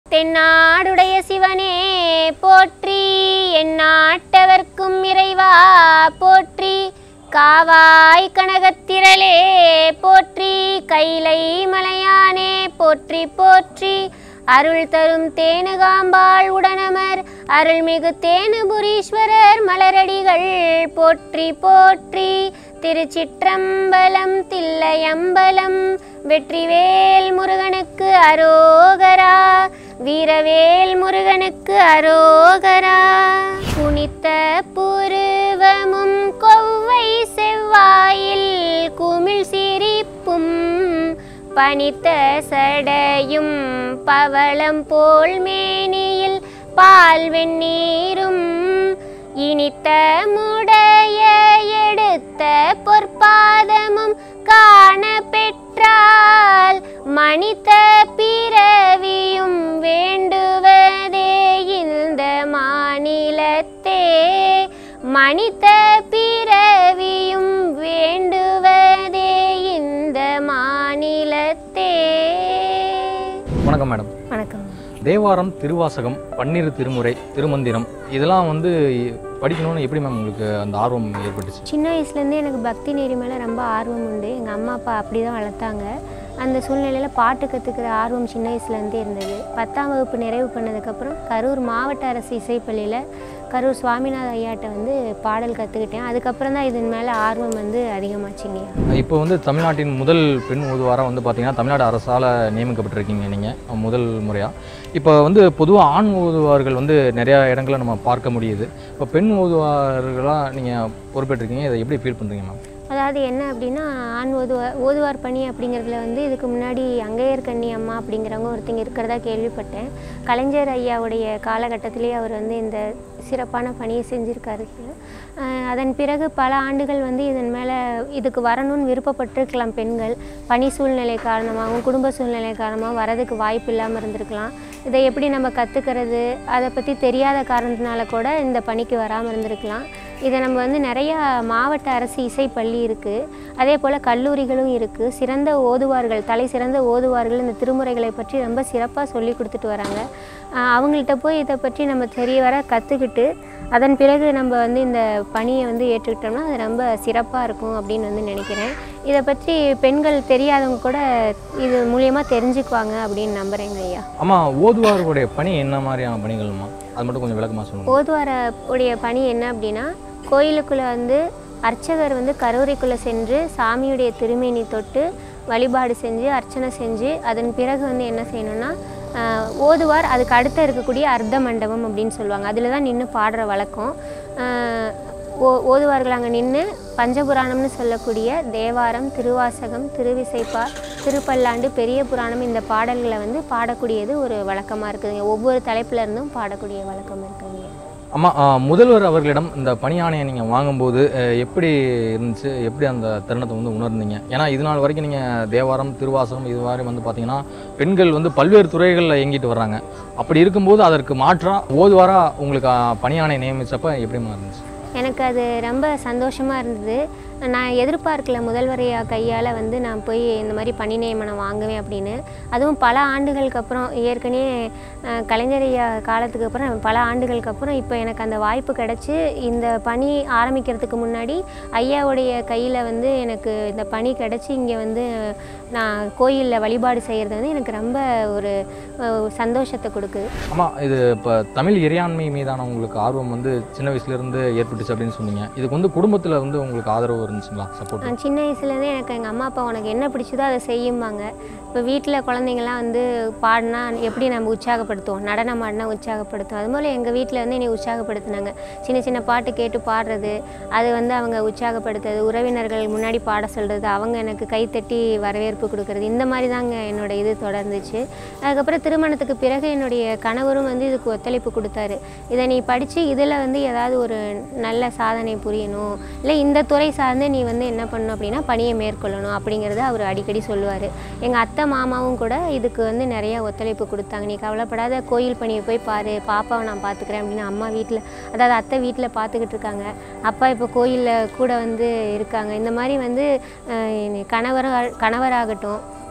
தென்னாடுடைய சிவனே போற்றி எந்நாட்டவர்க்கும் இறைவா போற்றி காவாய் கனகத்திரளே போற்றி கைலை மலையானே போற்றி போற்றி அருள் தரும் தேனுகாம்பாள் உடனமர் அருள்மிகு தேனுபுரீஸ்வரர் மலரடிகள் போற்றி போற்றி திருச்சிற்றம்பலம் தில்லையம்பலம் வெற்றிவேல் முருகனுக்கு அரோகரா வீரவேல் முருகனுக்கு அரோகரா குனித்த புருவமும் கொவ்வை செவ்வாயில் குமிழ் சிரிப்பும் பனித்த சடையும் பவளம் போல் மேனியில் பால் வெந்நீரும் இனித்த முடைய எடுத்த பொற்பாதமும் காண பெற்றால் மனித பிறவியும் வேண்டுவதே இந்த மாநிலத்தே மனித பிறவியும் வேண்டுவதே இந்த மாநிலத்தே வணக்கம் மேடம் வணக்கம் தேவாரம் திருவாசகம் பன்னிரு திருமுறை திருமந்திரம் இதெல்லாம் வந்து படிக்கணும்னு எப்படி மேம் உங்களுக்கு அந்த ஆர்வம் ஏற்பட்டுச்சு சின்ன வயசுலேருந்தே எனக்கு பக்தி நெறி மேலே ரொம்ப ஆர்வம் உண்டு எங்கள் அம்மா அப்பா அப்படி தான் வளர்த்தாங்க அந்த சூழ்நிலையில் பாட்டு கற்றுக்கிற ஆர்வம் சின்ன வயசுலேருந்தே இருந்தது பத்தாம் வகுப்பு நிறைவு பண்ணதுக்கப்புறம் கரூர் மாவட்ட அரசு இசைப்பள்ளியில் கரூர் சுவாமிநாத ஐயாட்ட வந்து பாடல் கற்றுக்கிட்டேன் அதுக்கப்புறம் தான் இதன் மேலே ஆர்வம் வந்து அதிகமாச்சுங்க இப்போ வந்து தமிழ்நாட்டின் முதல் பெண் ஓதுவாராக வந்து பார்த்தீங்கன்னா தமிழ்நாடு அரசால் நியமிக்கப்பட்டிருக்கீங்க நீங்கள் முதல் முறையாக இப்போ வந்து பொதுவாக ஆண் ஓதுவார்கள் வந்து நிறையா இடங்களில் நம்ம பார்க்க முடியுது இப்போ பெண் ஓதுவார்களாக நீங்கள் பொறுப்பேற்றிருக்கீங்க இதை எப்படி ஃபீல் பண்ணுறீங்க மேம் அதாவது என்ன அப்படின்னா ஆண் ஓதுவார் ஓதுவார் பணி அப்படிங்கிறதுல வந்து இதுக்கு முன்னாடி அங்கையர் கண்ணி அம்மா அப்படிங்கிறவங்க ஒருத்தங்க இருக்கிறதா கேள்விப்பட்டேன் கலைஞர் ஐயாவுடைய காலகட்டத்திலேயே அவர் வந்து இந்த சிறப்பான பணியை செஞ்சுருக்காரு அஹ் அதன் பிறகு பல ஆண்டுகள் வந்து இதன் மேலே இதுக்கு வரணும்னு விருப்பப்பட்டிருக்கலாம் பெண்கள் பணி சூழ்நிலை காரணமாகவும் குடும்ப சூழ்நிலை காரணமாகவும் வரதுக்கு வாய்ப்பு இல்லாமல் இருந்திருக்கலாம் இதை எப்படி நம்ம கற்றுக்கிறது அதை பற்றி தெரியாத காரணத்தினால கூட இந்த பணிக்கு வராமல் இருந்திருக்கலாம் இதை நம்ம வந்து நிறையா மாவட்ட அரசு இசைப்பள்ளி இருக்குது அதே போல் கல்லூரிகளும் இருக்குது சிறந்த ஓதுவார்கள் தலை சிறந்த ஓதுவார்கள் இந்த திருமுறைகளை பற்றி ரொம்ப சிறப்பாக சொல்லி கொடுத்துட்டு வராங்க ஆஹ் அவங்கள்ட்ட போய் இதை பற்றி நம்ம தெரிய வர கற்றுக்கிட்டு அதன் பிறகு நம்ம வந்து இந்த பணியை வந்து ஏற்றுக்கிட்டோம்னா அது ரொம்ப சிறப்பாக இருக்கும் அப்படின்னு வந்து நினைக்கிறேன் இதை பற்றி பெண்கள் தெரியாதவங்க கூட இது மூலியமாக தெரிஞ்சுக்குவாங்க அப்படின்னு நம்புகிறேங்க ஐயா ஆமாம் ஓதுவார்களுடைய பணி என்ன மாதிரியான பணிகள்மா அது மட்டும் கொஞ்சம் விளக்கமாக சொல்லுங்கள் ஓதுவார உடைய பணி என்ன அப்படின்னா கோயிலுக்குள்ளே வந்து அர்ச்சகர் வந்து கருவறைக்குள்ளே சென்று சாமியுடைய திருமேனி தொட்டு வழிபாடு செஞ்சு அர்ச்சனை செஞ்சு அதன் பிறகு வந்து என்ன செய்யணும்னா ஆஹ், ஓதுவார் அதுக்கு அடுத்த இருக்கக்கூடிய அர்த்த மண்டபம் அப்படின்னு சொல்லுவாங்க அதில் தான் நின்று பாடுற வழக்கம் ஆஹ், ஓ ஓதுவார்கள் அங்கே நின்று பஞ்சபுராணம்னு சொல்லக்கூடிய தேவாரம் திருவாசகம் திருவிசைப்பா திருப்பல்லாண்டு பெரிய புராணம் இந்த பாடல்களை வந்து பாடக்கூடியது ஒரு வழக்கமாக இருக்குதுங்க ஒவ்வொரு தலைப்புல இருந்தும் பாடக்கூடிய வழக்கம் இருக்குங்க ஆமாம் முதல்வர் அவர்களிடம் இந்த பணி ஆணையை நீங்கள் வாங்கும்போது அஹ், எப்படி இருந்துச்சு எப்படி அந்த தருணத்தை வந்து உணர்ந்தீங்க ஏன்னா இது நாள் வரைக்கும் நீங்கள் தேவாரம் திருவாசகம் இது மாதிரி வந்து பார்த்தீங்கன்னா பெண்கள் வந்து பல்வேறு துறைகளில் இயங்கிட்டு வர்றாங்க அப்படி இருக்கும்போது அதற்கு மாற்றாக ஓதுவாராக உங்களுக்கு அஹ், பணி ஆணை நியமிச்சப்ப எப்படிமா இருந்துச்சு எனக்கு அது ரொம்ப சந்தோஷமாக இருந்தது நான் எதிர்பார்க்கல முதல்வரையா கையால் வந்து நான் போய் இந்த மாதிரி பணி நியமனம் வாங்குவேன் அப்படின்னு அதுவும் பல ஆண்டுகளுக்கு அப்புறம் ஏற்கனவே அஹ், கலைஞர் ஐயா காலத்துக்கு அப்புறம் பல ஆண்டுகளுக்கு அப்புறம் இப்போ எனக்கு அந்த வாய்ப்பு கிடச்சி இந்த பணி ஆரம்பிக்கிறதுக்கு முன்னாடி ஐயாவுடைய கையில் வந்து எனக்கு இந்த பணி கிடச்சி இங்கே வந்து நான் கோயிலில் வழிபாடு செய்கிறது வந்து எனக்கு ரொம்ப ஒரு அஹ், சந்தோஷத்தை கொடுக்குது ஆமாம் இது இப்போ தமிழ் இறையாண்மை மீதான உங்களுக்கு ஆர்வம் வந்து சின்ன வயசுலேருந்து ஏற்பட்டுச்சு அப்படின்னு சொன்னீங்க இதுக்கு வந்து குடும்பத்தில் வந்து உங்களுக்கு ஆதரவு இருந்துச்சுங்களா சப்போர்ட் நான் சின்ன வயசுலேருந்தே எனக்கு எங்கள் அம்மா அப்பா உனக்கு என்ன பிடிச்சதோ அதை செய்யும்பாங்க இப்போ வீட்டில் குழந்தைங்களாம் வந்து பாடினா எப்படி நம்ம உற்சாகப்படுத்துவோம் நடனம் ஆடினா உற்சாகப்படுத்துவோம் அது போல் எங்கள் வீட்டில் வந்து என்னை உற்சாகப்படுத்தினாங்க சின்ன சின்ன பாட்டு கேட்டு பாடுறது அது வந்து அவங்க உற்சாகப்படுத்துறது உறவினர்கள் முன்னாடி பாட சொல்கிறது அவங்க எனக்கு கைத்தட்டி வரவேற்பு கொடுக்கறது இந்த மாதிரி தாங்க என்னோட இது தொடர்ந்துச்சு அதுக்கப்புறம் திருமணத்துக்கு பிறகு என்னுடைய கணவரும் வந்து இதுக்கு ஒத்துழைப்பு கொடுத்தாரு இதை நீ படித்து இதில் வந்து ஏதாவது ஒரு நல்ல சாதனை புரியணும் இல்லை இந்த துறை சார்ந்து நீ வந்து என்ன பண்ணணும் அப்படின்னா பணியை மேற்கொள்ளணும் அப்படிங்கிறத அவர் அடிக்கடி சொல்லுவார் எங்கள் அத்தை மாமாவும் கூட இதுக்கு வந்து நிறைய ஒத்துழைப்பு கொடுத்தாங்க நீ கவலைப்படாத கோயில் பணியை போய் பாரு பாப்பாவை நான் பார்த்துக்கிறேன் அப்படின்னு அம்மா வீட்டில் அதாவது அத்தை வீட்டில் பார்த்துக்கிட்டு இருக்காங்க அப்பா இப்போ கோயிலில் கூட வந்து இருக்காங்க இந்த மாதிரி வந்து அஹ், கணவர் கணவராகட்டும்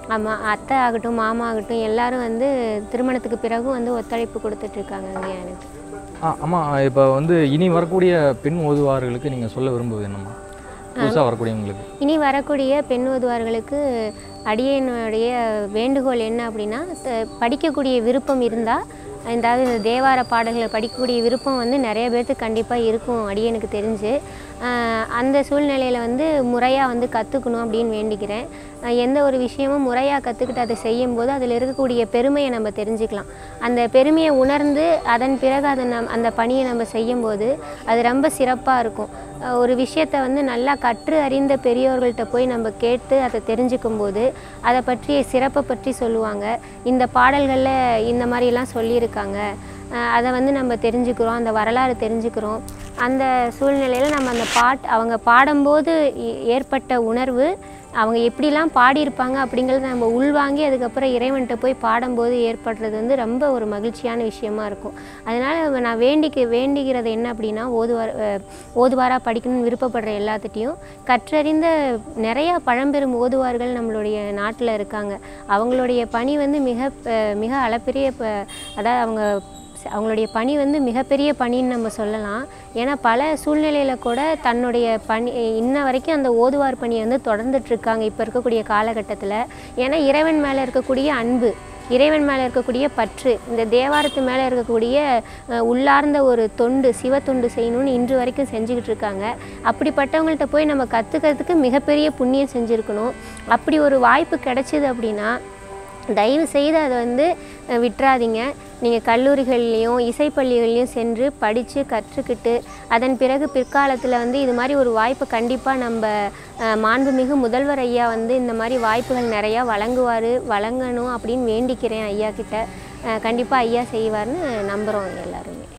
ஆமாம் அத்தை ஆகட்டும் மாமா ஆகட்டும் எல்லாரும் வந்து திருமணத்துக்கு பிறகும் வந்து ஒத்துழைப்பு கொடுத்துட்ருக்காங்க இங்கே எனக்கு ஆ ஆமாம் இப்போ வந்து இனி வரக்கூடிய பெண் ஓதுவார்களுக்கு நீங்கள் சொல்ல விரும்புவது என்னம்மா புதுசாக வரக்கூடியவங்களுக்கு இனி வரக்கூடிய பெண் ஓதுவார்களுக்கு அடியனுடைய வேண்டுகோள் என்ன அப்படின்னா த- படிக்கக்கூடிய விருப்பம் இருந்தால் அதாவது இந்த தேவார பாடல்களை படிக்கக்கூடிய விருப்பம் வந்து நிறைய பேர்த்துக்கு கண்டிப்பாக இருக்கும் அடியனுக்கு தெரிஞ்சு ஆஹ் அந்த சூழ்நிலையில் வந்து முறையாக வந்து கற்றுக்கணும் அப்படின்னு வேண்டிக்கிறேன் ஆஹ் எந்த ஒரு விஷயமும் முறையாக கற்றுக்கிட்டு அதை செய்யும்போது அதில் இருக்கக்கூடிய பெருமையை நம்ம தெரிஞ்சுக்கலாம் அந்த பெருமையை உணர்ந்து அதன் பிறகு அதை நம் அந்த பணியை நம்ம செய்யும்போது அது ரொம்ப சிறப்பாக இருக்கும் அஹ் ஒரு விஷயத்தை வந்து நல்லா கற்று அறிந்த பெரியோர்கள்ட்ட போய் நம்ம கேட்டு அதை தெரிஞ்சுக்கும் போது அதை பற்றிய சிறப்பை பற்றி சொல்லுவாங்க இந்த பாடல்களில் இந்த மாதிரிலாம் சொல்லியிருக்காங்க அஹ் அதை வந்து நம்ம தெரிஞ்சுக்கிறோம் அந்த வரலாறு தெரிஞ்சுக்கிறோம் அந்த சூழ்நிலையில் நம்ம அந்த பாட் அவங்க பாடும்போது ஏ- ஏற்பட்ட உணர்வு அவங்க எப்படிலாம் பாடியிருப்பாங்க அப்படிங்கிறத நம்ம உள்வாங்கி அதுக்கப்புறம் இறைவன்கிட்ட போய் பாடும்போது ஏற்படுறது வந்து ரொம்ப ஒரு மகிழ்ச்சியான விஷயமா இருக்கும் அதனால் நான் வேண்டிக்க வேண்டிக்கிறது என்ன அப்படின்னா ஓதுவார் அஹ், ஓதுவாராக படிக்கணும்னு விருப்பப்படுற எல்லாத்துட்டையும் கற்றறிந்த நிறையா பழம்பெரும் ஓதுவார்கள் நம்மளுடைய நாட்டில் இருக்காங்க அவங்களுடைய பணி வந்து மிக அஹ், மிக அளப்பெரிய ப- அதாவது அவங்க ச- அவங்களுடைய பணி வந்து மிகப்பெரிய பணின்னு நம்ம சொல்லலாம் ஏன்னா பல சூழ்நிலையில் கூட தன்னுடைய பணி இன்ன வரைக்கும் அந்த ஓதுவார் பணியை வந்து தொடர்ந்துட்டு இருக்காங்க இப்போ இருக்கக்கூடிய காலகட்டத்தில் ஏன்னா இறைவன் மேலே இருக்கக்கூடிய அன்பு இறைவன் மேலே இருக்கக்கூடிய பற்று இந்த தேவாரத்து மேலே இருக்கக்கூடிய அஹ், உள்ளார்ந்த ஒரு தொண்டு சிவ தொண்டு செய்யணும்னு இன்று வரைக்கும் செஞ்சுக்கிட்டு இருக்காங்க அப்படிப்பட்டவங்கள்ட்ட போய் நம்ம கற்றுக்கிறதுக்கு மிகப்பெரிய புண்ணியம் செஞ்சுருக்கணும் அப்படி ஒரு வாய்ப்பு கிடைச்சிது அப்படின்னா தயவு செய்து அதை வந்து அஹ், விட்டுறாதீங்க நீங்கள் கல்லூரிகள்லேயும் இசைப்பள்ளிகள்லையும் சென்று படித்து கற்றுக்கிட்டு அதன் பிறகு பிற்காலத்தில் வந்து இது மாதிரி ஒரு வாய்ப்பு கண்டிப்பாக நம்ம அஹ், மாண்புமிகு முதல்வர் ஐயா வந்து இந்த மாதிரி வாய்ப்புகள் நிறையா வழங்குவார் வழங்கணும் அப்படின்னு வேண்டிக்கிறேன் ஐயா கிட்ட கண்டிப்பாக ஐயா செய்வார்னு நம்புகிறோம் எல்லாருமே